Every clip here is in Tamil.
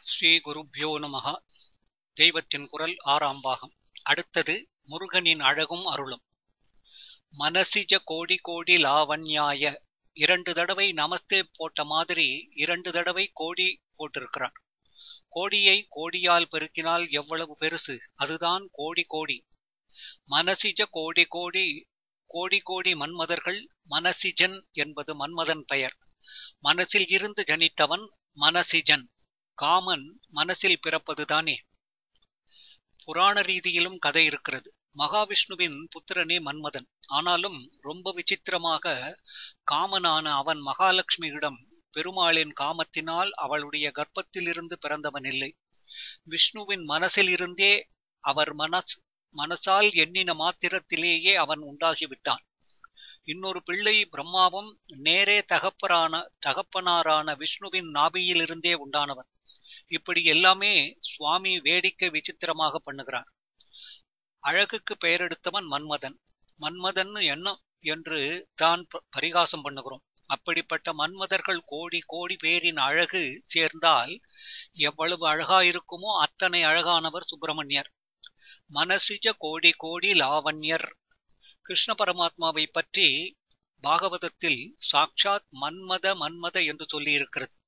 ஸ்ரீ குருப்யோ நமஹ தெய்வத்தின் குரல் ஆறாம் பாகம் அடுத்தது முருகனின் அழகும் அருளும் மனசிஜ கோடி கோடி லாவண்யாய இரண்டு தடவை நமஸ்தே போட்ட மாதிரி இரண்டு தடவை கோடி போட்டிருக்கிறார் கோடியை கோடியால் பெருக்கினால் எவ்வளவு பெருசு அதுதான் கோடி கோடி மனசிஜ கோடி கோடி கோடி கோடி மன்மதர்கள் மனசிஜன் என்பது மன்மதன் பெயர் மனசில் இருந்து ஜனித்தவன் மனசிஜன் காமன் மனசில் பிறப்பதுதானே புராண ரீதியிலும் கதை இருக்கிறது மகாவிஷ்ணுவின் புத்திரனே மன்மதன் ஆனாலும் ரொம்ப விசித்திரமாக காமனான அவன் மகாலட்சுமியிடம் பெருமாளின் காமத்தினால் அவளுடைய கர்ப்பத்திலிருந்து பிறந்தவன் இல்லை விஷ்ணுவின் மனசில் இருந்தே அவர் மனஸ் மனசால் எண்ணின மாத்திரத்திலேயே அவன் உண்டாகிவிட்டான் இன்னொரு பிள்ளை பிரம்மாவும் நேரே தகப்பரான தகப்பனாரான விஷ்ணுவின் நாபியிலிருந்தே உண்டானவன் இப்படி எல்லாமே சுவாமி வேடிக்கை விசித்திரமாக பண்ணுகிறார் அழகுக்கு பெயரெடுத்தவன் மன்மதன் மன்மதன் எண்ணம் என்று தான் பரிகாசம் பண்ணுகிறோம் அப்படிப்பட்ட மன்மதர்கள் கோடி கோடி பேரின் அழகு சேர்ந்தால் எவ்வளவு அழகா இருக்குமோ அத்தனை அழகானவர் சுப்பிரமணியர் மனசிஜ கோடி கோடி லாவண்யர் கிருஷ்ண பரமாத்மாவை பற்றி பாகவதத்தில் சாக்ஷாத் மன்மத மன்மத என்று சொல்லியிருக்கிறது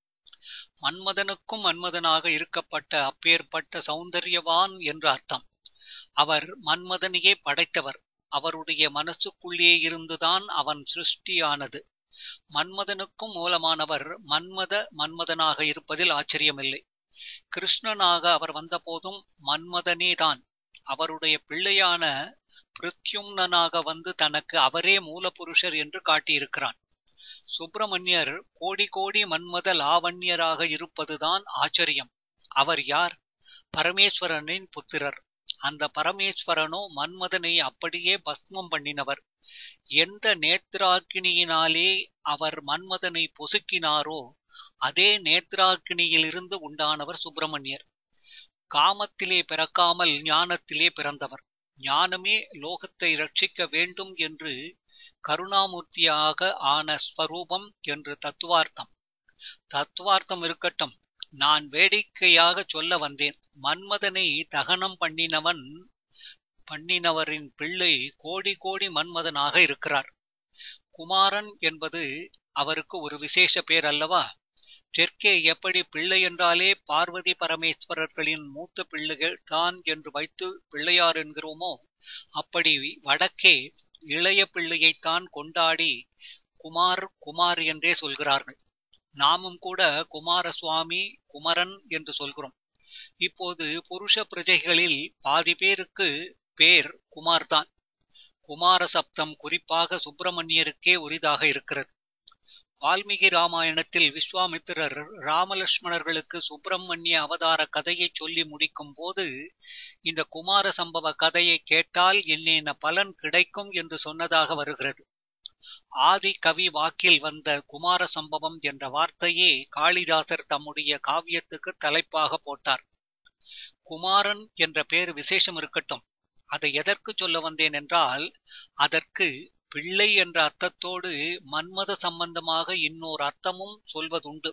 மன்மதனுக்கும் மன்மதனாக இருக்கப்பட்ட அப்பேற்பட்ட சௌந்தர்யவான் என்று அர்த்தம் அவர் மன்மதனையே படைத்தவர் அவருடைய மனசுக்குள்ளே இருந்துதான் அவன் சிருஷ்டியானது மன்மதனுக்கும் மூலமானவர் மன்மத மன்மதனாக இருப்பதில் ஆச்சரியமில்லை கிருஷ்ணனாக அவர் வந்தபோதும் மன்மதனேதான் அவருடைய பிள்ளையான பிருத்யும்னனாக வந்து தனக்கு அவரே மூலபுருஷர் என்று காட்டியிருக்கிறான் சுப்பிரமணியர் கோடி கோடி மன்மத லாவண்யராக இருப்பதுதான் ஆச்சரியம் அவர் யார் பரமேஸ்வரனின் புத்திரர் அந்த பரமேஸ்வரனோ மன்மதனை அப்படியே பஸ்மம் பண்ணினவர் எந்த நேத்ராக்கினியினாலே அவர் மன்மதனை பொசுக்கினாரோ அதே நேத்ராக்கினியிலிருந்து உண்டானவர் சுப்பிரமணியர் காமத்திலே பிறக்காமல் ஞானத்திலே பிறந்தவர் ஞானமே லோகத்தை ரட்சிக்க வேண்டும் என்று கருணாமூர்த்தியாக ஆன ஸ்வரூபம் என்று தத்துவார்த்தம் தத்துவார்த்தம் இருக்கட்டும் நான் வேடிக்கையாக சொல்ல வந்தேன் மன்மதனை தகனம் பண்ணினவன் பண்ணினவரின் பிள்ளை கோடி கோடி மன்மதனாக இருக்கிறார் குமாரன் என்பது அவருக்கு ஒரு விசேஷ பேர் அல்லவா தெற்கே எப்படி பிள்ளை என்றாலே பார்வதி பரமேஸ்வரர்களின் மூத்த பிள்ளைகள் தான் என்று வைத்து பிள்ளையார் என்கிறோமோ அப்படி வடக்கே இளைய பிள்ளையைத்தான் கொண்டாடி குமார் குமார் என்றே சொல்கிறார்கள் நாமும் கூட குமார சுவாமி குமரன் என்று சொல்கிறோம் இப்போது புருஷ பிரஜைகளில் பாதி பேருக்கு பேர் குமார்தான் குமார சப்தம் குறிப்பாக சுப்பிரமணியருக்கே உரிதாக இருக்கிறது வால்மீகி ராமாயணத்தில் விஸ்வாமித்திரர் ராமலட்சுமணர்களுக்கு சுப்பிரமணிய அவதார கதையை சொல்லி முடிக்கும் போது இந்த குமார சம்பவ கதையை கேட்டால் என்னென்ன பலன் கிடைக்கும் என்று சொன்னதாக வருகிறது ஆதி கவி வாக்கில் வந்த குமார சம்பவம் என்ற வார்த்தையே காளிதாசர் தம்முடைய காவியத்துக்கு தலைப்பாக போட்டார் குமாரன் என்ற பேர் விசேஷம் இருக்கட்டும் அதை எதற்கு சொல்ல வந்தேன் என்றால் அதற்கு பிள்ளை என்ற அர்த்தத்தோடு மன்மத சம்பந்தமாக இன்னொரு அர்த்தமும் சொல்வதுண்டு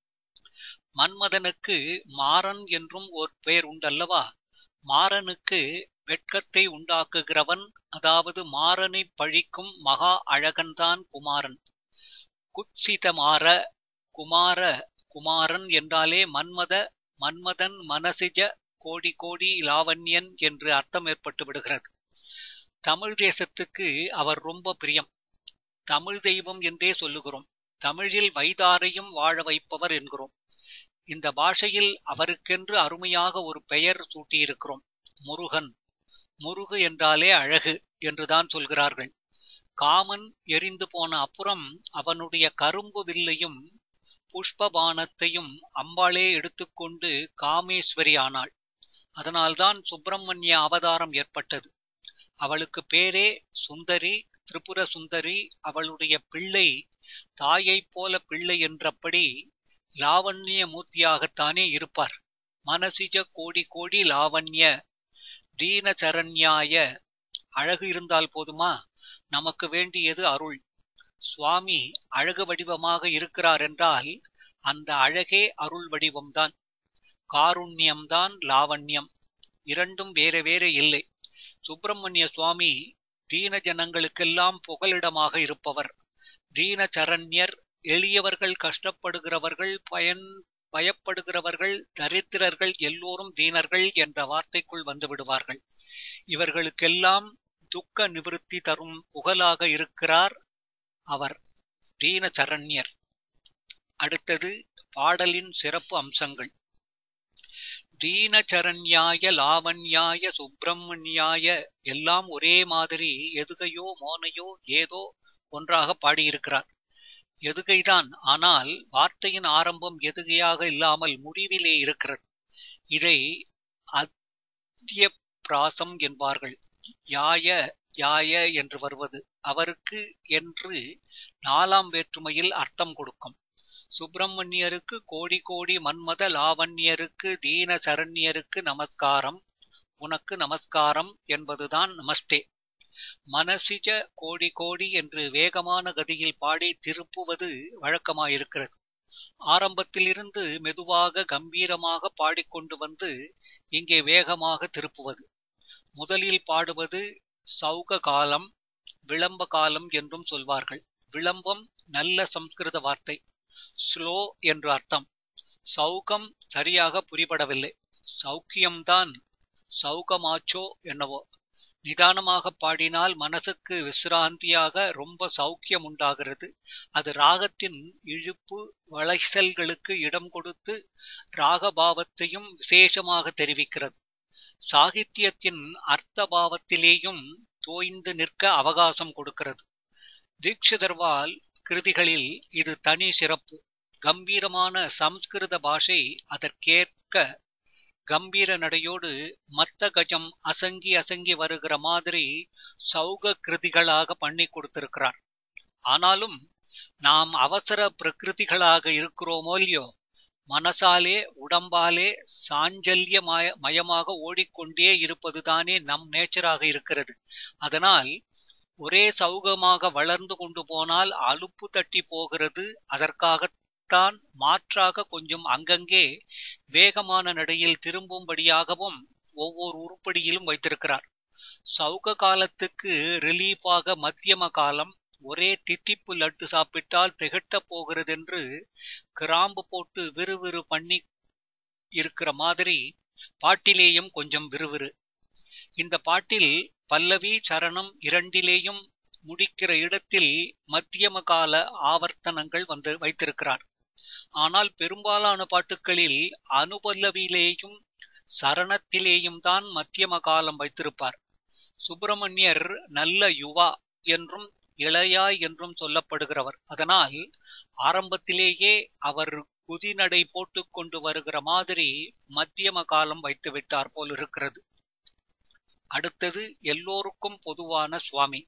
மன்மதனுக்கு மாறன் என்றும் ஒரு பெயர் உண்டல்லவா மாறனுக்கு வெட்கத்தை உண்டாக்குகிறவன் அதாவது மாறனை பழிக்கும் மகா அழகன்தான் குமாரன் குத்சிதமாற குமார குமாரன் என்றாலே மன்மத மன்மதன் மனசிஜ கோடி கோடி லாவண்யன் என்று அர்த்தம் ஏற்பட்டு விடுகிறது தமிழ் தேசத்துக்கு அவர் ரொம்ப பிரியம் தமிழ் தெய்வம் என்றே சொல்லுகிறோம் தமிழில் வைதாரையும் வாழ வைப்பவர் என்கிறோம் இந்த பாஷையில் அவருக்கென்று அருமையாக ஒரு பெயர் சூட்டியிருக்கிறோம் முருகன் முருகு என்றாலே அழகு என்றுதான் சொல்கிறார்கள் காமன் எரிந்து போன அப்புறம் அவனுடைய கரும்பு வில்லையும் புஷ்பபானத்தையும் அம்பாளே எடுத்துக்கொண்டு காமேஸ்வரி ஆனாள் அதனால்தான் சுப்பிரமணிய அவதாரம் ஏற்பட்டது அவளுக்கு பேரே சுந்தரி திரிபுர சுந்தரி அவளுடைய பிள்ளை தாயைப் போல பிள்ளை என்றபடி லாவண்ய மூர்த்தியாகத்தானே இருப்பார் மனசிஜ கோடி கோடி லாவண்ய தீனச்சரண்யாய அழகு இருந்தால் போதுமா நமக்கு வேண்டியது அருள் சுவாமி அழகு வடிவமாக இருக்கிறார் என்றால் அந்த அழகே அருள் வடிவம்தான் காருண்யம்தான் லாவண்யம் இரண்டும் வேற வேற இல்லை சுப்பிரமணிய சுவாமி தீன ஜனங்களுக்கெல்லாம் புகலிடமாக இருப்பவர் தீன சரண்யர் எளியவர்கள் கஷ்டப்படுகிறவர்கள் பயன் பயப்படுகிறவர்கள் தரித்திரர்கள் எல்லோரும் தீனர்கள் என்ற வார்த்தைக்குள் வந்து விடுவார்கள் இவர்களுக்கெல்லாம் துக்க நிவிருத்தி தரும் புகழாக இருக்கிறார் அவர் தீன சரண்யர் அடுத்தது பாடலின் சிறப்பு அம்சங்கள் தீனச்சரண்யாய லாவண்யாய சுப்பிரமணியாய எல்லாம் ஒரே மாதிரி எதுகையோ மோனையோ ஏதோ ஒன்றாக பாடியிருக்கிறார் எதுகைதான் ஆனால் வார்த்தையின் ஆரம்பம் எதுகையாக இல்லாமல் முடிவிலே இருக்கிறது இதை அத்திய பிராசம் என்பார்கள் யாய யாய என்று வருவது அவருக்கு என்று நாலாம் வேற்றுமையில் அர்த்தம் கொடுக்கும் சுப்பிரமணியருக்கு கோடி கோடி மன்மத லாவண்யருக்கு தீன சரண்யருக்கு நமஸ்காரம் உனக்கு நமஸ்காரம் என்பதுதான் நமஸ்தே மனசிஜ கோடி கோடி என்று வேகமான கதியில் பாடி திருப்புவது வழக்கமாயிருக்கிறது ஆரம்பத்திலிருந்து மெதுவாக கம்பீரமாக பாடிக்கொண்டு வந்து இங்கே வேகமாக திருப்புவது முதலில் பாடுவது சௌக காலம் விளம்ப காலம் என்றும் சொல்வார்கள் விளம்பம் நல்ல சம்ஸ்கிருத வார்த்தை ஸ்லோ என்று அர்த்தம் சௌகம் சரியாக புரிபடவில்லை சௌக்கியம்தான் சௌகமாச்சோ என்னவோ நிதானமாக பாடினால் மனசுக்கு விசிராந்தியாக ரொம்ப சௌக்கியம் உண்டாகிறது அது ராகத்தின் இழுப்பு வளைசல்களுக்கு இடம் கொடுத்து ராகபாவத்தையும் விசேஷமாக தெரிவிக்கிறது சாகித்யத்தின் அர்த்த பாவத்திலேயும் தோய்ந்து நிற்க அவகாசம் கொடுக்கிறது தீட்சிதர்வால் கிருதிகளில் இது தனி சிறப்பு கம்பீரமான சம்ஸ்கிருத பாஷை அதற்கேற்க கம்பீர நடையோடு மத்த கஜம் அசங்கி அசங்கி வருகிற மாதிரி சௌக கிருதிகளாக பண்ணி கொடுத்திருக்கிறார் ஆனாலும் நாம் அவசர பிரகிருதிகளாக இருக்கிறோமோ இல்லையோ மனசாலே உடம்பாலே சாஞ்சல்ய மயமாக ஓடிக்கொண்டே இருப்பதுதானே நம் நேச்சராக இருக்கிறது அதனால் ஒரே சௌகமாக வளர்ந்து கொண்டு போனால் அலுப்பு தட்டி போகிறது அதற்காகத்தான் மாற்றாக கொஞ்சம் அங்கங்கே வேகமான நடையில் திரும்பும்படியாகவும் ஒவ்வொரு உருப்படியிலும் வைத்திருக்கிறார் சௌக காலத்துக்கு ரிலீஃபாக மத்தியம காலம் ஒரே தித்திப்பு லட்டு சாப்பிட்டால் திகட்ட போகிறதென்று கிராம்பு போட்டு விறுவிறு பண்ணி இருக்கிற மாதிரி பாட்டிலேயும் கொஞ்சம் விறுவிறு இந்த பாட்டில் பல்லவி சரணம் இரண்டிலேயும் முடிக்கிற இடத்தில் மத்தியம கால ஆவர்த்தனங்கள் வந்து வைத்திருக்கிறார் ஆனால் பெரும்பாலான பாட்டுகளில் அனுபல்லவியிலேயும் சரணத்திலேயும் தான் மத்தியம காலம் வைத்திருப்பார் சுப்பிரமணியர் நல்ல யுவா என்றும் இளையாய் என்றும் சொல்லப்படுகிறவர் அதனால் ஆரம்பத்திலேயே அவர் குதிநடை போட்டு கொண்டு வருகிற மாதிரி மத்தியம காலம் வைத்து விட்டார் போல் இருக்கிறது அடுத்தது எல்லோருக்கும் பொதுவான சுவாமி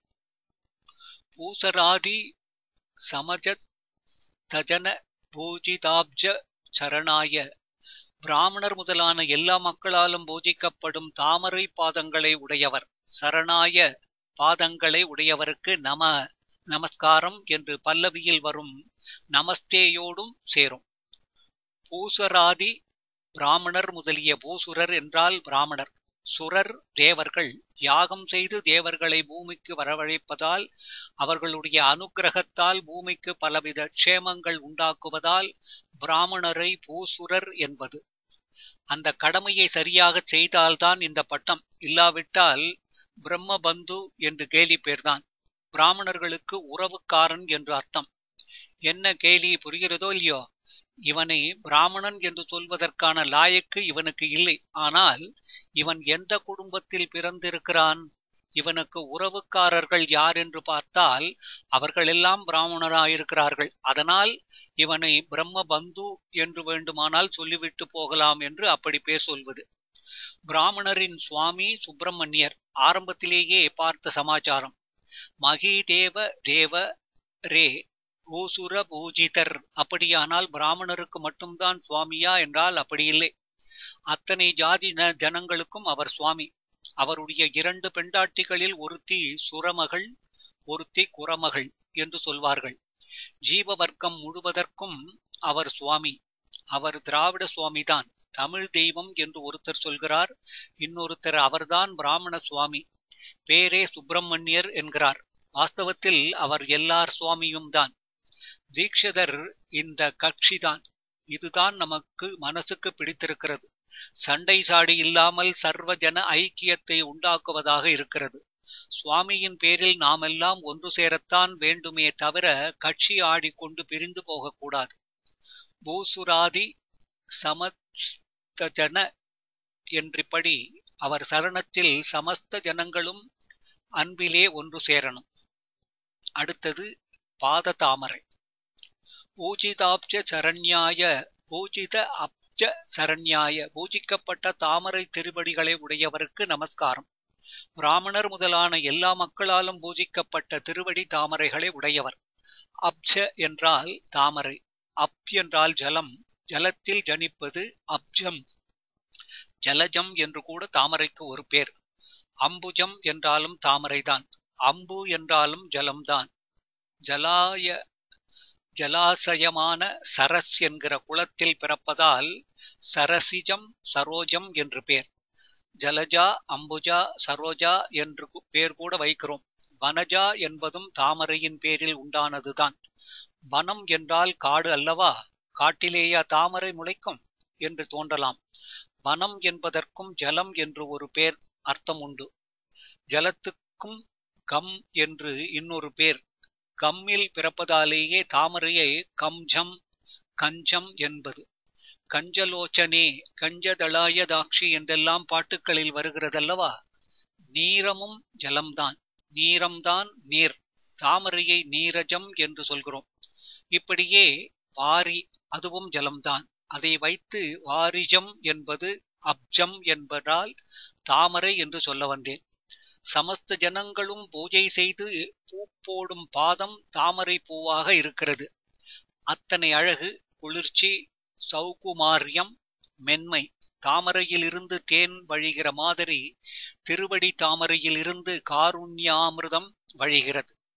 பூசராதி சமஜ தஜன பூஜிதாப்ஜ சரணாய பிராமணர் முதலான எல்லா மக்களாலும் பூஜிக்கப்படும் தாமரை பாதங்களை உடையவர் சரணாய பாதங்களை உடையவருக்கு நம நமஸ்காரம் என்று பல்லவியில் வரும் நமஸ்தேயோடும் சேரும் பூசராதி பிராமணர் முதலிய பூசுரர் என்றால் பிராமணர் சுரர் தேவர்கள் யாகம் செய்து தேவர்களை பூமிக்கு வரவழைப்பதால் அவர்களுடைய அனுக்கிரகத்தால் பூமிக்கு பலவித க்ஷேமங்கள் உண்டாக்குவதால் பிராமணரை பூசுரர் என்பது அந்த கடமையை சரியாக செய்தால்தான் இந்த பட்டம் இல்லாவிட்டால் பிரம்மபந்து என்று கேலி பேர்தான் பிராமணர்களுக்கு உறவுக்காரன் என்று அர்த்தம் என்ன கேலி புரிகிறதோ இல்லையோ இவனை பிராமணன் என்று சொல்வதற்கான லாயக்கு இவனுக்கு இல்லை ஆனால் இவன் எந்த குடும்பத்தில் பிறந்திருக்கிறான் இவனுக்கு உறவுக்காரர்கள் யார் என்று பார்த்தால் அவர்களெல்லாம் பிராமணராயிருக்கிறார்கள் அதனால் இவனை பிரம்ம பந்து என்று வேண்டுமானால் சொல்லிவிட்டு போகலாம் என்று அப்படி பேர் சொல்வது பிராமணரின் சுவாமி சுப்பிரமணியர் ஆரம்பத்திலேயே பார்த்த சமாச்சாரம் மகிதேவ தேவ ரே பூசுர பூஜிதர் அப்படியானால் பிராமணருக்கு மட்டும்தான் சுவாமியா என்றால் அப்படி இல்லை அத்தனை ஜாதி ஜனங்களுக்கும் அவர் சுவாமி அவருடைய இரண்டு பெண்டாட்டிகளில் ஒருத்தி சுரமகள் ஒருத்தி குரமகள் என்று சொல்வார்கள் ஜீவ வர்க்கம் முழுவதற்கும் அவர் சுவாமி அவர் திராவிட சுவாமிதான் தமிழ் தெய்வம் என்று ஒருத்தர் சொல்கிறார் இன்னொருத்தர் அவர்தான் பிராமண சுவாமி பேரே சுப்பிரமணியர் என்கிறார் வாஸ்தவத்தில் அவர் எல்லார் சுவாமியும் தான் தீக்ஷிதர் இந்த கட்சிதான் இதுதான் நமக்கு மனசுக்கு பிடித்திருக்கிறது சண்டை சாடி இல்லாமல் சர்வஜன ஐக்கியத்தை உண்டாக்குவதாக இருக்கிறது சுவாமியின் பேரில் நாமெல்லாம் ஒன்று சேரத்தான் வேண்டுமே தவிர கட்சி ஆடிக்கொண்டு பிரிந்து போகக்கூடாது பூசுராதி சமஸ்தஜன என்றிப்படி அவர் சரணத்தில் சமஸ்த ஜனங்களும் அன்பிலே ஒன்று சேரணும் அடுத்தது பாத தாமரை பூஜிதாப்ஜ சரண்யாய பூஜித அப்ஜ சரண்யாய பூஜிக்கப்பட்ட தாமரை திருவடிகளை உடையவருக்கு நமஸ்காரம் பிராமணர் முதலான எல்லா மக்களாலும் பூஜிக்கப்பட்ட திருவடி தாமரைகளை உடையவர் அப்ஜ என்றால் தாமரை அப் என்றால் ஜலம் ஜலத்தில் ஜனிப்பது அப்ஜம் ஜலஜம் என்று கூட தாமரைக்கு ஒரு பேர் அம்புஜம் என்றாலும் தாமரைதான் அம்பு என்றாலும் ஜலம்தான் ஜலாய ஜலாசயமான சரஸ் என்கிற குளத்தில் பிறப்பதால் சரசிஜம் சரோஜம் என்று பேர் ஜலஜா அம்புஜா சரோஜா என்று பேர் கூட வைக்கிறோம் வனஜா என்பதும் தாமரையின் பேரில் உண்டானதுதான் வனம் என்றால் காடு அல்லவா காட்டிலேயா தாமரை முளைக்கும் என்று தோன்றலாம் வனம் என்பதற்கும் ஜலம் என்று ஒரு பேர் அர்த்தம் உண்டு ஜலத்துக்கும் கம் என்று இன்னொரு பேர் கம்மில் பிறப்பதாலேயே தாமரையை கம்ஜம் கஞ்சம் என்பது கஞ்சலோச்சனே கஞ்சதளாய தாட்சி என்றெல்லாம் பாட்டுக்களில் வருகிறதல்லவா நீரமும் ஜலம்தான் நீரம்தான் நீர் தாமரையை நீரஜம் என்று சொல்கிறோம் இப்படியே வாரி அதுவும் ஜலம்தான் அதை வைத்து வாரிஜம் என்பது அப்ஜம் என்பதால் தாமரை என்று சொல்ல வந்தேன் சமஸ்த ஜனங்களும் பூஜை செய்து பூ போடும் பாதம் தாமரை பூவாக இருக்கிறது அத்தனை அழகு குளிர்ச்சி சௌகுமாரியம் மென்மை தாமரையிலிருந்து தேன் வழிகிற மாதிரி திருவடி தாமரையிலிருந்து காருண்யாமிர்தம் வழிகிறது